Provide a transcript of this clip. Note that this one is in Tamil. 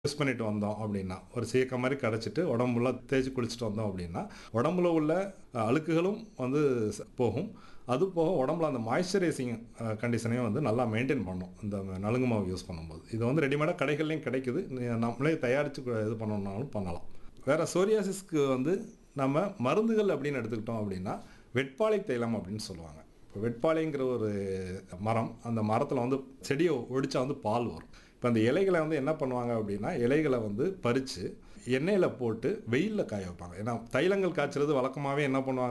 யூஸ் பண்ணிட்டு வந்தோம் அப்படின்னா ஒரு சீக்க மாதிரி கடைச்சிட்டு உடம்புல தேய்ச்சி குளிச்சுட்டு வந்தோம் அப்படின்னா உடம்புல உள்ள அஹ், அழுக்குகளும் வந்து ச- போகும் அது போக உடம்புல அந்த மாய்ஸ்சரைசிங் கண்டிஷனையும் வந்து நல்லா மெயின்டைன் பண்ணும் இந்த நலுங்கு மாவு யூஸ் பண்ணும்போது இது வந்து ரெடிமேடாக கடைகள்லையும் கிடைக்குது நீ- நம்மளே தயாரித்து இது பண்ணணும்னாலும் பண்ணலாம் வேறு சோரியாசிஸ்க்கு வந்து நம்ம மருந்துகள் அப்படின்னு எடுத்துக்கிட்டோம் அப்படின்னா வெட்பாலை தைலம் அப்படின்னு சொல்லுவாங்க இப்போ வெட்பாலைங்கிற ஒரு மரம் அந்த மரத்தில் வந்து செடியை ஒடிச்சா வந்து பால் வரும் இப்போ அந்த இலைகளை வந்து என்ன பண்ணுவாங்க அப்படின்னா இலைகளை வந்து பறித்து எண்ணெயில் போட்டு வெயிலில் காய வைப்பாங்க ஏன்னா தைலங்கள் காய்ச்சறது வழக்கமாகவே என்ன பண்ணுவாங்க